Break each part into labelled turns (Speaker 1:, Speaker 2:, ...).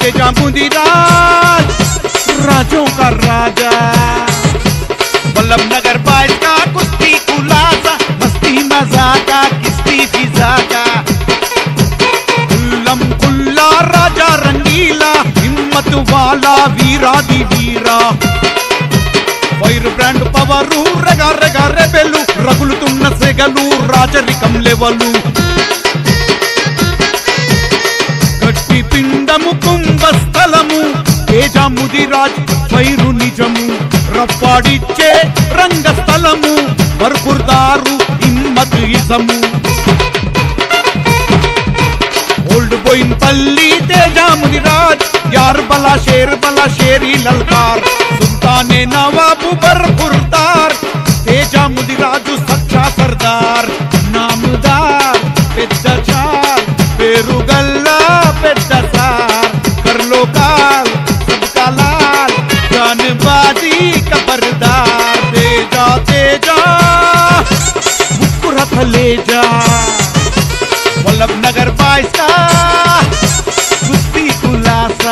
Speaker 1: तेजा मुदिराज राजों का राजा वल्लभ नगर बाइस का कुश्ती खुलासा मस्ती मजा का किस्ती फिजा का कुल्लम कुल्ला राजा रंगीला हिम्मत वाला వీరాది వీరా వైర్ బ్రాండ్ పవరు రెగ రెగ రెబెలు రగులుతున్న సెగలు రాజరికం లెవలు గట్టి పిండము కుంభస్థలము తేజ ముదిరాజ్ వైరు నిజము రప్పాడిచ్చే రంగస్థలము బర్బుర్దారు హిమ్మత్ ఇజము ఓల్డ్ బోయిన్ పల్లి తేజాముని రాజ్ యార్ బలా షేర్ బలా షేరి లల్కార్ సుల్తానే నవాబు బర్బుర్దార్ తేజాముని రాజు సచ్చా సర్దార్ నాముదార్ పెద్ద చార్ పేరు గల్లా పెద్ద సార్ కర్లో కాల్ సబ్కా లాల్ జాన్ బాజీ కబర్దార్ తేజా తేజా ముక్కురథ లేజా वल्लभ नगर बाईस का कुश्ती खुलासा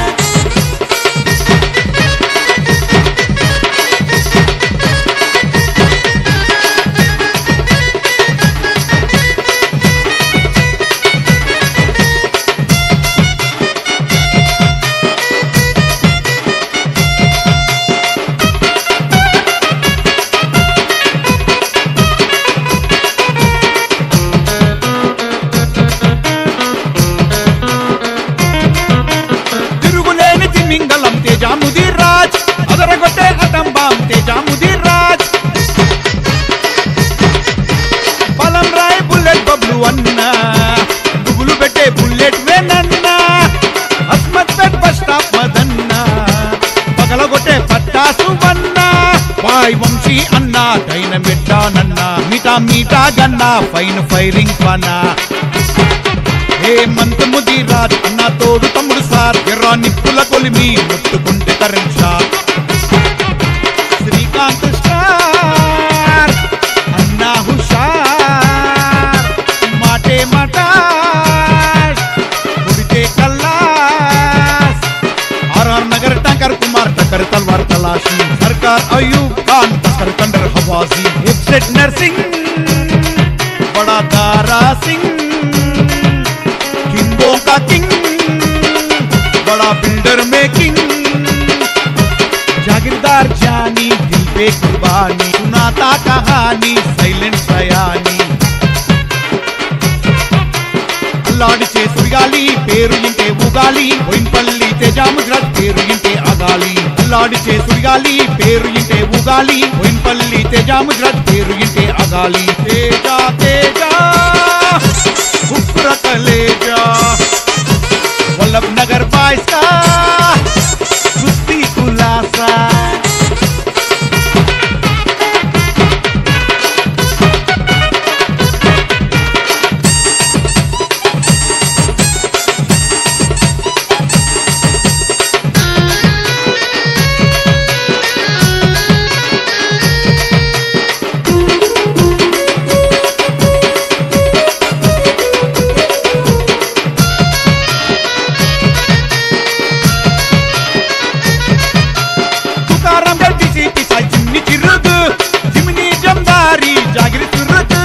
Speaker 1: తిరుగులేని తిమింగళం తేజాముది రాజ్ అదరగొట్టే అటంబాం తేజాముది రాజ్ బలం రాయ్ బుల్లెట్ బబ్లు అన్న దుగులు పెట్టే బుల్లెట్ వేనన్న అస్మత్ పెట్ బస్ స్టాప్ మదన్న పగలగొట్టే పట్టాసు వన్న పాయ్ వంశీ అన్న డైనమిట్టానన్న మీటా మీటా గన్న ఫైన్ ఫైరింగ్ పనా హేమంత్ ముదిరాజ్ అన్న తోడు తమ్ముడు సార్ ఎర్ర నిప్పుల కొలిమి ముట్టుకుంటే కరెంట్ షాక్ శ్రీకాంత్ స్టార్ అన్న హుషార్ మాటే మటాష్ కొడితే కల్లాస్ ఆర్ఆర్ నగర్ టంకర్ కుమార్ టకర్ తల్వార్ తలాషి సర్కార్ అయూబ్ ఖాన్ టకర్ కండర్ హవాజీ ఎక్సెట్ నర్సింగ్ బడా దారా సింగ్ किंगों का किंग बड़ा बिल्डर मेकिंग जागीरदार जानी दिल पे कुर्बानी सुनाता कहानी సైలెంట్ సయాని అల్లాడిచే సుడిగాలి పేరు ఇంటే ఉగాలి బొయిన్పల్లి తేజాముద్రాజ్ పేరు ఇంటే అగాలి అల్లాడిచే సుడిగాలి పేరు ఇంటే ఉగాలి బొయిన్పల్లి తేజాముద్రాజ్ పేరు ఇంటే అగాలి తేజ తేజ ఉగ్ర కలేజా వల్లభ్ నగర్ బాయ్స్ కా కుస్తీ ఖులాసా తుకారం గడ్డి సీటి సాయి చిన్ని చిరుగు జిమిని జందారి జాగిరి చురుగు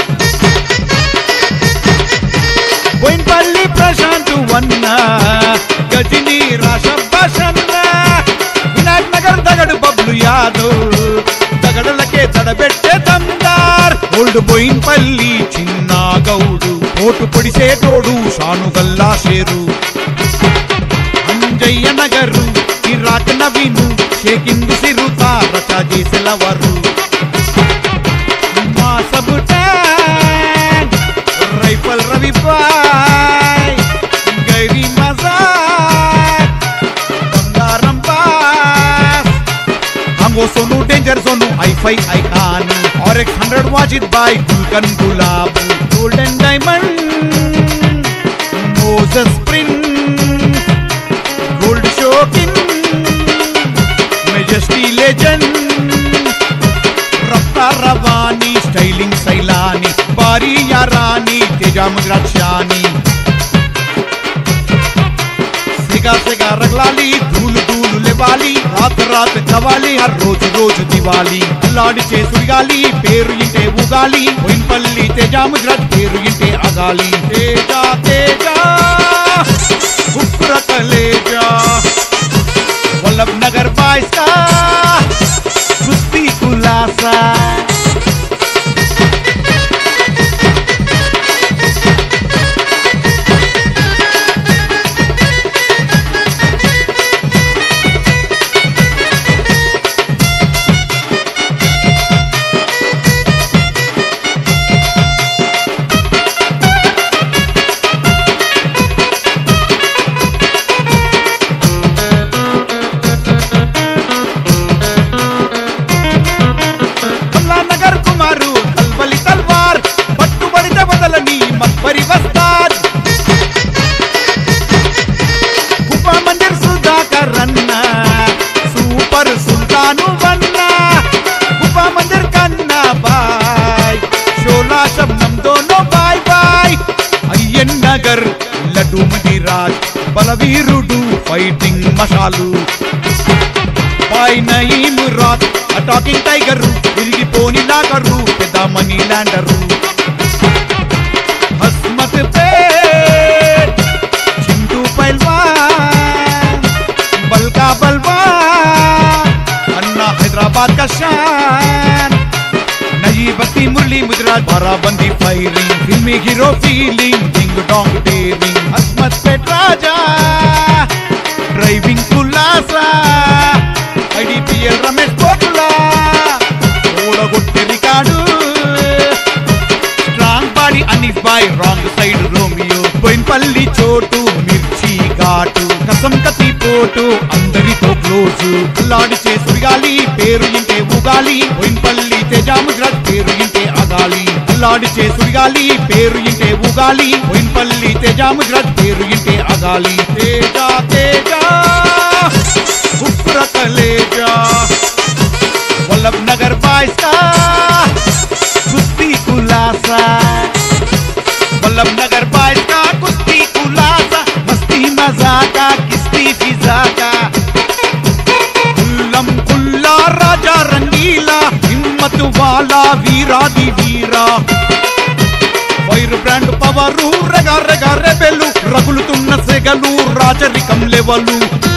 Speaker 1: బోయిన్పల్లి ప్రశాంత్ వన్న గజని రాషన్న వినాయక్ నగర్ దగడు బబ్లు యాదవ్ దగడలకే తడబెట్టే దమ్దార్ ఓల్డ్ బోయిన్పల్లి చిన్న గౌడు ఓటు పొడిసే తోడు షానుగల్లా షేరు అంజయ్య నగరు ఇరాక్ నవీను షేకిందు సిరుతా రచా చేసెలవరు మా సబు ట్యాంక్ రైఫల్ రవి బాయ్ గైరీ మజాక్ బంగారం పాస్ హంగో సోను డేంజర్ జోను ఐఫై ఐకాన్ और एक हंड्रेड वाजिद बाई गुलकन गुलाब गोल्डन डायमंड मोजस प्रिंट गोल्ड शोकिन మెజెస్టీ లెజెండ్ రఫ్తా రవాణి స్టైలింగ్ శైలాని భారీ యారాని తేజాముద్రాక్షాని సెగా సెగా రగలాలి ధూలు ధూలు లేవాలి రాత రాత కవాలి హర్ రోజు రోజు దివాలి అల్లాడి చేసుడిగాలి పేరు ఇంటే ఉగాలి పోయినపల్లి తేజ ముజరాజ్ పేరు ఇంటే అగాలి తేజ తేజ ఉప్ర కలేజా వల్లభ్ నగర్ బాయ్స్ కా కుస్తీ కులాసా నగర్ కుమారు కల్వలి తల్వార్ పట్టుబడితే వదలని మక్బరి వస్తాద్ ఉపా మందిర్ సుధాకర్ అన్న సూపర్ సుల్తాను వన్న ఉపా మందిర్ కన్నా బాయ్ షోలా శబ్దం దోనో బాయ్ బాయ్ అయ్యన్ నగర్ లడ్డు మదిరాజ్ బలవీరుడు ఫైటింగ్ మషాలు బాయ్ నయీం రాత్ అటాకింగ్ టైగర్ విరిగిపోని లాగరు పెద్ద money lender Hasmathpet Chintu పైల్వాన్ బల్కా బల్వాన్ అన్నా హైదరాబాద్ का शान नई बस्ती मुरली मुजराज बाराबंदी फायरिंग फिल्मी hero feeling ding dong daring Hasmathpet राजा డ్రైవింగ్ కుల్లాసా ఐడిపిఎల్ రమేష్ కోట్లా ఓడగొట్టె రికార్డు స్ట్రాంగ్ బాడీ అనిఫ్ బాయ్ రాంగ్ సైడ్ రోమియో పోయినపల్లి చోటు మిర్చి ఘాటు కసం కత్తి పోటు అందరితో క్లోజు అల్లాడి చేసుగాలి పేరు ఇంటే ఉగాలి పోయినపల్లి తేజాముద్రాజ్ పేరు ఇంటే అగాలి అల్లాడి చేసుగాలి పేరు ఇంటే ఉగాలి పోయినపల్లి తేజాముద్రాజ్ పేరు ఇంటే అగాలి తేజ తేజ ఉప్ర కలేజా వల్లభ్ నగర్ బాయ్స్ కా కుస్తీ కులాసా वल्लभ नगर बाइस का कुश्ती खुलासा मस्ती मजा का किस्ती फिजा का कुल्लम कुल्ला राजा रंगीला हिम्मत वाला వీరాది వీరా వైర్ బ్రాండ్ పవరు రెగ రెగ రెబెలు రగులుతున్న సెగలు రాజరికం లెవలు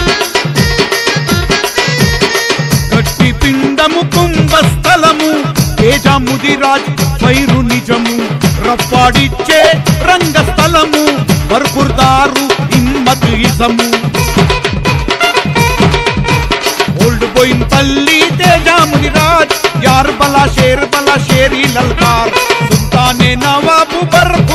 Speaker 1: గట్టి పిండము కుంభస్థలము తేజ ముదిరాజ్ వైరు నిజము రప్పాడిచ్చే రంగస్థలము బర్బుర్దారు హిమ్మత్ ఇజము ఓల్డ్ బోయిన్ పల్లి తేజ ముదిరాజ్ యార్ బలా షేర్ బలా షేరి లల్కార్ సుల్తానే నవాబు బర్బ